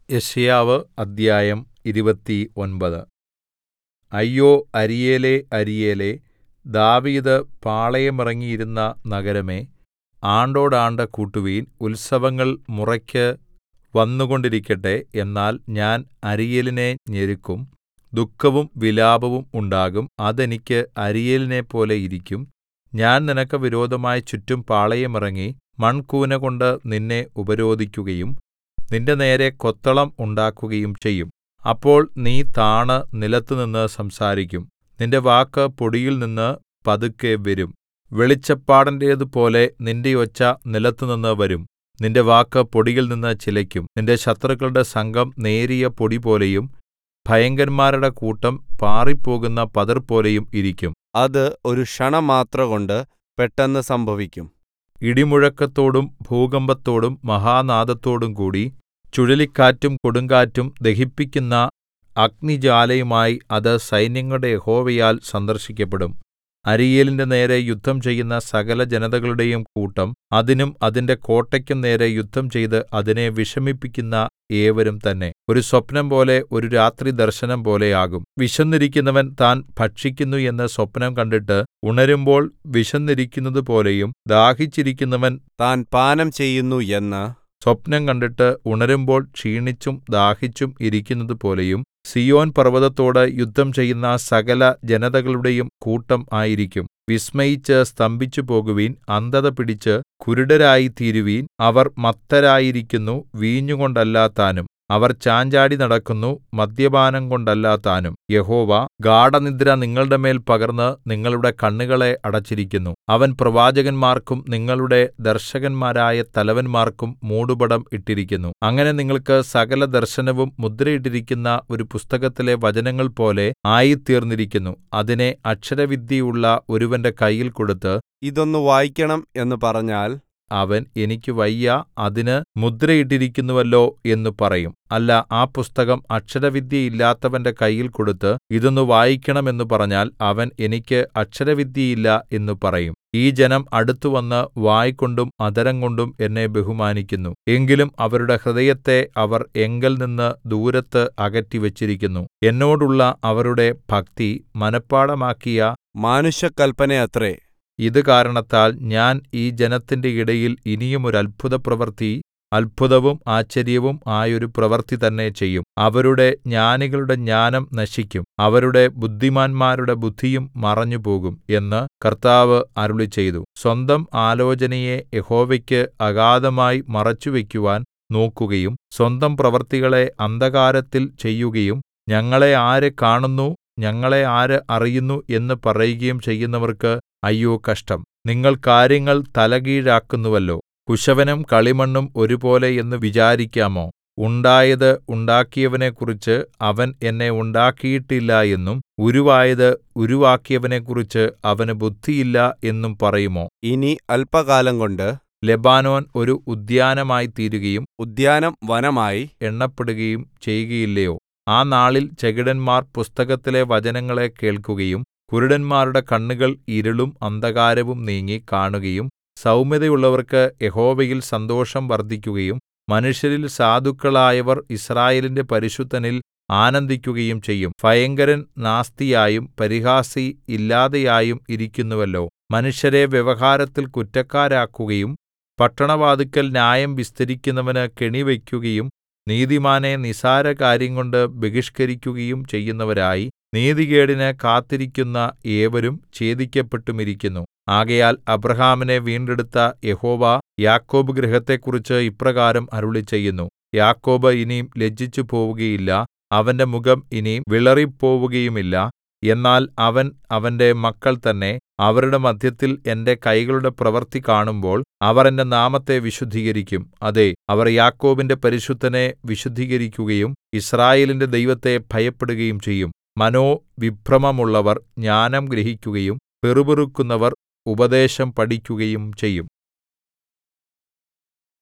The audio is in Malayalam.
യെശയ്യാവ് അദ്ധ്യായം ഇരുപത്തിയൊമ്പത് അയ്യോ അരീയേലേ അരീയേലേ ദാവീദ് പാളയമിറങ്ങിയിരുന്ന നഗരമേ ആണ്ടോടാണ്ട് കൂട്ടുവിൻ ഉത്സവങ്ങൾ മുറയ്ക്ക് വന്നുകൊണ്ടിരിക്കട്ടെ എന്നാൽ ഞാൻ അരീയേലിനെ ഞെരുക്കും ദുഃഖവും വിലാപവും ഉണ്ടാകും അത് എനിക്ക് അരീയേലിനെപ്പോലെ ഇരിക്കും ഞാൻ നിനക്ക് വിരോധമായി ചുറ്റും പാളയമിറങ്ങി മൺകൂനകൊണ്ട് നിന്നെ ഉപരോധിക്കുകയും നിന്റെനേരെ കൊത്തളം ഉണ്ടാക്കുകയും ചെയ്യും അപ്പോൾ നീ താണു നിലത്തുനിന്ന് സംസാരിക്കും നിന്റെ വാക്ക് പൊടിയിൽനിന്ന് പതുക്കെ വരും വെളിച്ചപ്പാടന്റേതുപോലെ നിന്റെ ഒച്ച നിലത്തുനിന്ന് വരും നിന്റെ വാക്ക് പൊടിയിൽനിന്ന് ചിലയ്ക്കും നിന്റെ ശത്രുക്കളുടെ സംഘം നേരിയ പൊടിപോലെയും ഭയങ്കരന്മാരുടെ കൂട്ടം പാറിപ്പോകുന്ന പതിർപോലെയും ഇരിക്കും അത് ഒരു ക്ഷണമാത്രകൊണ്ട് പെട്ടെന്ന് സംഭവിക്കും ഇടിമുഴക്കത്തോടും ഭൂകമ്പത്തോടും മഹാനാദത്തോടും കൂടി ചുഴലിക്കാറ്റും കൊടുങ്കാറ്റും ദഹിപ്പിക്കുന്ന അഗ്നിജ്വാലയുമായി അത് സൈന്യങ്ങളുടെ യഹോവയാൽ സന്ദർശിക്കപ്പെടും അരീയേലിന്റെ നേരെ യുദ്ധം ചെയ്യുന്ന സകല ജനതകളുടെയും കൂട്ടം അതിനും അതിന്റെ കോട്ടയ്ക്കും നേരെ യുദ്ധം ചെയ്ത് അതിനെ വിഷമിപ്പിക്കുന്ന ഏവരും തന്നെ ഒരു സ്വപ്നംപോലെ ഒരു രാത്രിദർശനം പോലെ ആകും വിശന്നിരിക്കുന്നവൻ താൻ ഭക്ഷിക്കുന്നു എന്ന് സ്വപ്നം കണ്ടിട്ട് ഉണരുമ്പോൾ വിശന്നിരിക്കുന്നതുപോലെയും ദാഹിച്ചിരിക്കുന്നവൻ താൻ പാനം ചെയ്യുന്നു എന്ന് സ്വപ്നം കണ്ടിട്ട് ഉണരുമ്പോൾ ക്ഷീണിച്ചും ദാഹിച്ചും ഇരിക്കുന്നതുപോലെയും സീയോൻ പർവ്വതത്തോട് യുദ്ധം ചെയ്യുന്ന സകല ജനതകളുടെയും കൂട്ടം ആയിരിക്കും വിസ്മയിച്ച് സ്തംഭിച്ചുപോകുവിൻ അന്ധത പിടിച്ച് കുരുടരായിത്തീരുവിൻ അവർ മത്തരായിരിക്കുന്നു വീഞ്ഞുകൊണ്ടല്ലതാനും അവർ ചാഞ്ചാടി നടക്കുന്നു മദ്യപാനം കൊണ്ടല്ലതാനും യഹോവ ഗാഢനിദ്ര നിങ്ങളുടെ മേൽ പകർന്ന് നിങ്ങളുടെ കണ്ണുകളെ അടച്ചിരിക്കുന്നു അവൻ പ്രവാചകന്മാർക്കും നിങ്ങളുടെ ദർശകന്മാരായ തലവന്മാർക്കും മൂടുപടം ഇട്ടിരിക്കുന്നു അങ്ങനെ നിങ്ങൾക്ക് സകല ദർശനവും മുദ്രയിട്ടിരിക്കുന്ന ഒരു പുസ്തകത്തിലെ വചനങ്ങൾ പോലെ ആയിത്തീർന്നിരിക്കുന്നു അതിനെ അക്ഷരവിദ്യയുള്ള ഒരുവന്റെ കയ്യിൽ കൊടുത്ത് ഇതൊന്ന് വായിക്കണം എന്ന് പറഞ്ഞാൽ അവൻ എനിക്ക് വയ്യ അതിന് മുദ്രയിട്ടിരിക്കുന്നുവല്ലോ എന്ന് പറയും അല്ല ആ പുസ്തകം അക്ഷരവിദ്യയില്ലാത്തവന്റെ കയ്യിൽ കൊടുത്ത് ഇതൊന്ന് വായിക്കണം എന്ന് പറഞ്ഞാൽ അവൻ എനിക്ക് അക്ഷരവിദ്യയില്ല എന്ന് പറയും ഈ ജനം അടുത്തുവന്ന് വായ്കൊണ്ടും അധരംകൊണ്ടും എന്നെ ബഹുമാനിക്കുന്നു എങ്കിലും അവരുടെ ഹൃദയത്തെ അവർ എങ്കൽനിന്ന് ദൂരത്ത് അകറ്റിവച്ചിരിക്കുന്നു എന്നോടുള്ള അവരുടെ ഭക്തി മനഃപ്പാഠമാക്കിയ മാനുഷക്കൽപ്പനയത്രേ ഇത് കാരണത്താൽ ഞാൻ ഈ ജനത്തിന്റെ ഇടയിൽ ഇനിയും ഒരു അത്ഭുതപ്രവൃത്തി അത്ഭുതവും ആശ്ചര്യവും ആയൊരു പ്രവൃത്തി തന്നെ ചെയ്യും അവരുടെ ജ്ഞാനികളുടെ ജ്ഞാനം നശിക്കും അവരുടെ ബുദ്ധിമാന്മാരുടെ ബുദ്ധിയും മറഞ്ഞുപോകും എന്ന് കർത്താവ് അരുളിച്ചെയ്തു സ്വന്തം ആലോചനയെ യഹോവയ്ക്ക് അഗാധമായി മറച്ചുവെക്കുവാൻ നോക്കുകയും സ്വന്തം പ്രവൃത്തികളെ അന്ധകാരത്തിൽ ചെയ്യുകയും ഞങ്ങളെ ആര് കാണുന്നു ഞങ്ങളെ ആര് അറിയുന്നു എന്ന് പറയുകയും ചെയ്യുന്നവർക്ക് അയ്യോ കഷ്ടം നിങ്ങൾ കാര്യങ്ങൾ തലകീഴാക്കുന്നുവല്ലോ കുശവനും കളിമണ്ണും ഒരുപോലെ എന്ന് വിചാരിക്കാമോ ഉണ്ടായത് ഉണ്ടാക്കിയവനെക്കുറിച്ച് അവൻ എന്നെ ഉണ്ടാക്കിയിട്ടില്ല എന്നും ഉരുവായത് ഉരുവാക്കിയവനെക്കുറിച്ച് അവന് ബുദ്ധിയില്ല എന്നും പറയുമോ ഇനി അല്പകാലം കൊണ്ട് ലെബാനോൻ ഒരു ഉദ്യാനമായിത്തീരുകയും ഉദ്യാനം വനമായി എണ്ണപ്പെടുകയും ചെയ്യുകയില്ലയോ ആ നാളിൽ ചെകിടന്മാർ പുസ്തകത്തിലെ വചനങ്ങളെ കേൾക്കുകയും കുരുടന്മാരുടെ കണ്ണുകൾ ഇരുളും അന്ധകാരവും നീങ്ങി കാണുകയും സൗമ്യതയുള്ളവർക്ക് യഹോവയിൽ സന്തോഷം വർദ്ധിക്കുകയും മനുഷ്യരിൽ സാധുക്കളായവർ യിസ്രായേലിന്റെ പരിശുദ്ധനിൽ ആനന്ദിക്കുകയും ചെയ്യും ഭയങ്കരൻ നാസ്തിയായും പരിഹാസി ഇല്ലാതെയായും ഇരിക്കുന്നുവല്ലോ മനുഷ്യരെ വ്യവഹാരത്തിൽ കുറ്റക്കാരാക്കുകയും പട്ടണവാതിക്കൽ ന്യായം വിസ്തരിക്കുന്നവന് കെണിവയ്ക്കുകയും നീതിമാനെ നിസ്സാരകാര്യംകൊണ്ട് ബഹിഷ്കരിക്കുകയും ചെയ്യുന്നവരായി നീതികേടിന് കാത്തിരിക്കുന്ന ഏവരും ഛേദിക്കപ്പെട്ടുമിരിക്കുന്നു ആകയാൽ അബ്രാഹാമിനെ വീണ്ടെടുത്ത യഹോവ യാക്കോബ് ഗൃഹത്തെക്കുറിച്ച് ഇപ്രകാരം അരുളിച്ചെയ്യുന്നു യാക്കോബ് ഇനി ലജ്ജിച്ചു പോവുകയില്ല അവന്റെ മുഖം ഇനി വിളറിപ്പോവുകയുമില്ല എന്നാൽ അവൻ അവന്റെ മക്കൾ തന്നെ അവരുടെ മദ്ധ്യത്തിൽ എന്റെ കൈകളുടെ പ്രവൃത്തി കാണുമ്പോൾ അവർ എന്റെ നാമത്തെ വിശുദ്ധീകരിക്കും അതെ അവർ യാക്കോബിന്റെ പരിശുദ്ധനെ വിശുദ്ധീകരിക്കുകയും യിസ്രായേലിന്റെ ദൈവത്തെ ഭയപ്പെടുകയും ചെയ്യും മനോവിഭ്രമമുള്ളവർ ജ്ഞാനം ഗ്രഹിക്കുകയും പിറുപിറുക്കുന്നവർ ഉപദേശം പഠിക്കുകയും ചെയ്യും